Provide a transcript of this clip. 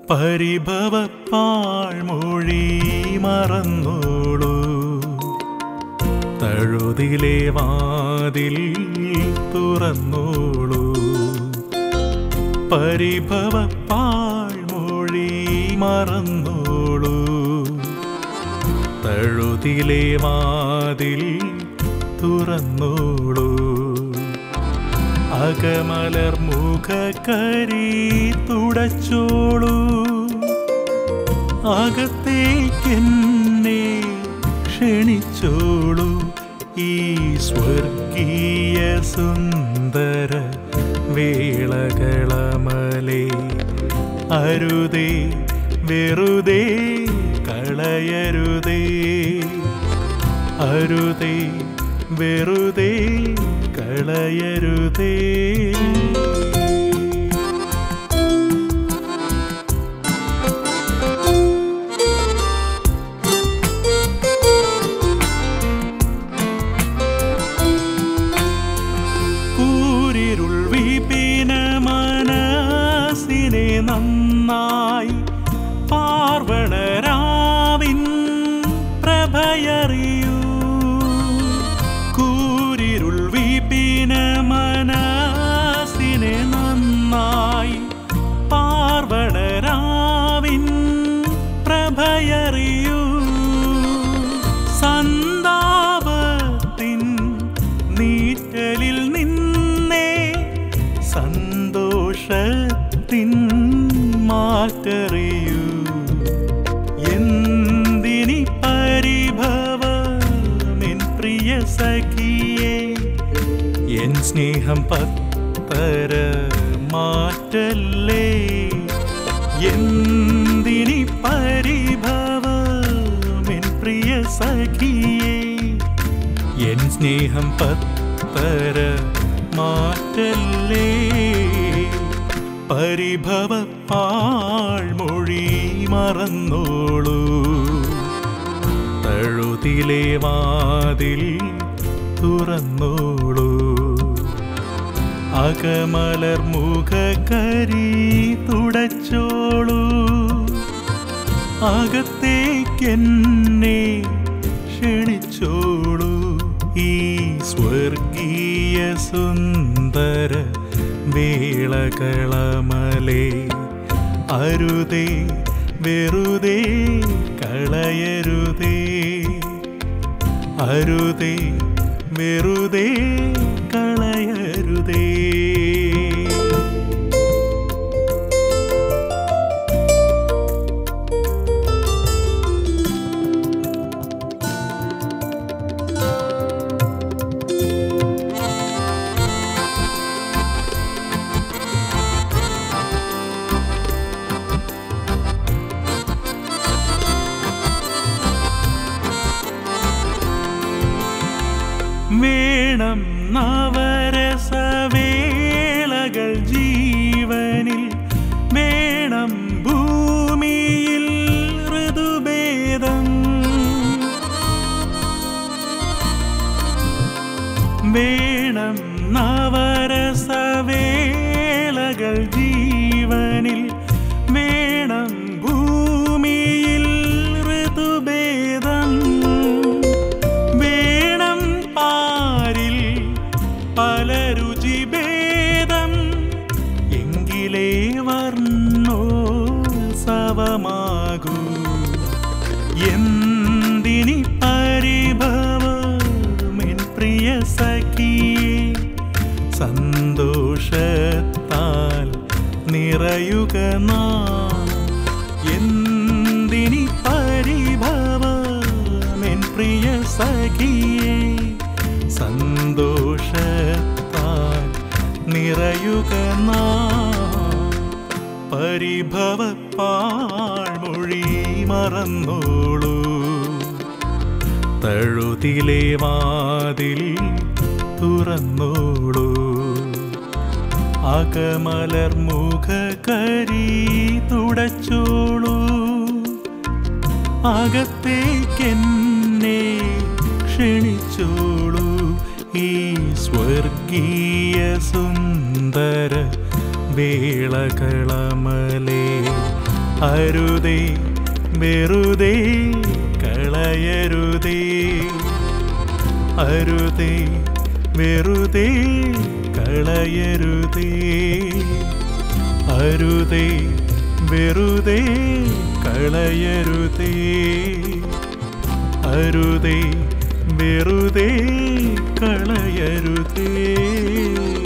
പരിഭവപ്പാഴ്മൊഴി മറന്നോളൂ തഴുതിലെ വാതിൽ തുറന്നോളൂ പരിഭവപ്പാഴ്മൊഴി മറന്നോളൂ തഴുതിലെ വാതിൽ തുറന്നോളൂ അകമലർ മുഖക്കരി തുടച്ചോളൂ അകത്തേക്കെന്നെ ക്ഷണിച്ചോളൂ ഈ സ്വർഗീയ സുന്ദര വേളകളമലേ അരുതേ വെറുതെ കളയരുതേ അരുതേ വെറുതെ കളയരുതേ കൂരിരുൾ വിപിന മനസ്സിനെ നന്നായി പാർവണരാവിൻ പ്രഭയറിയൂ കൂരിരുൾ വിപിന മനസ്സിനെ നന്നായി പാർവണരാവിൻ പ്രഭയറിയൂ സന്താപത്തിൻ നീറ്റലിൽ നിന്നേ സന്തോഷത്തിൻ മാറ്ററിയൂ എന്തിനി പരിഭവമെൻ പ്രിയ സഖിയേ എൻ സ്നേഹം പത്തര മാറ്റല്ലേ എന്തിനി പരിഭവമെൻ പ്രിയ സഖിയേ എൻ സ്നേഹം പത്തര മാറ്റല്ലേ പരിഭവ പാഴ്മൊഴി മറന്നോളൂ തഴുതിലെ വാതിൽ തുറന്നോളൂ അകമലർ മുഖക്കരി തുടച്ചോളൂ അകത്തേക്കെന്നെ ക്ഷണിച്ചോളൂ ഈ സ്വർഗീയ സുന്ദര വേളകളമലേ അരുതേ വെറുതെ കളയരുതേ അരുതേ വെറുതെ കളയരുതേ വേണം നവരസവേളകൾ ജീവനിൽ വേണം ഭൂമിയിൽ ഋതുഭേദം വേണം നവരസവേളകൾ ജീവനിൽ വേണം ഭൂമിയിൽ ഋതുഭേദം വേണം പാരിൽ പല രുചിഭേദം എങ്കിലേ വർണ്ണോത്സവമാകൂ എന്തിനി പരിഭവമെൻ പ്രിയ സഖിയേ സന്തോഷത്താൽ നിറയുക നാം എന്തിനി പരിഭവമെൻ പ്രിയ സഖിയേ സന്തോഷത്താൽ നിറയുക നാം പരിഭവ പാഴ്മൊഴി മറന്നോളൂ തഴുതിലെ വാതിൽ തുറന്നോളൂ അകമലർ മുഖകരി തുടച്ചോളൂ അകത്തേക്കെന്നെ ക്ഷണിച്ചോളൂ ഈ സ്വർഗീയ സുന്ദര വേളകളമലേ അരുതേ വെറുതെ കളയരുതേ അരുതേ വെറുതെ കളയരുതേ അരുതേ വെറുതെ കളയരുതേ അരുതേ വെറുതെ കളയരുതേ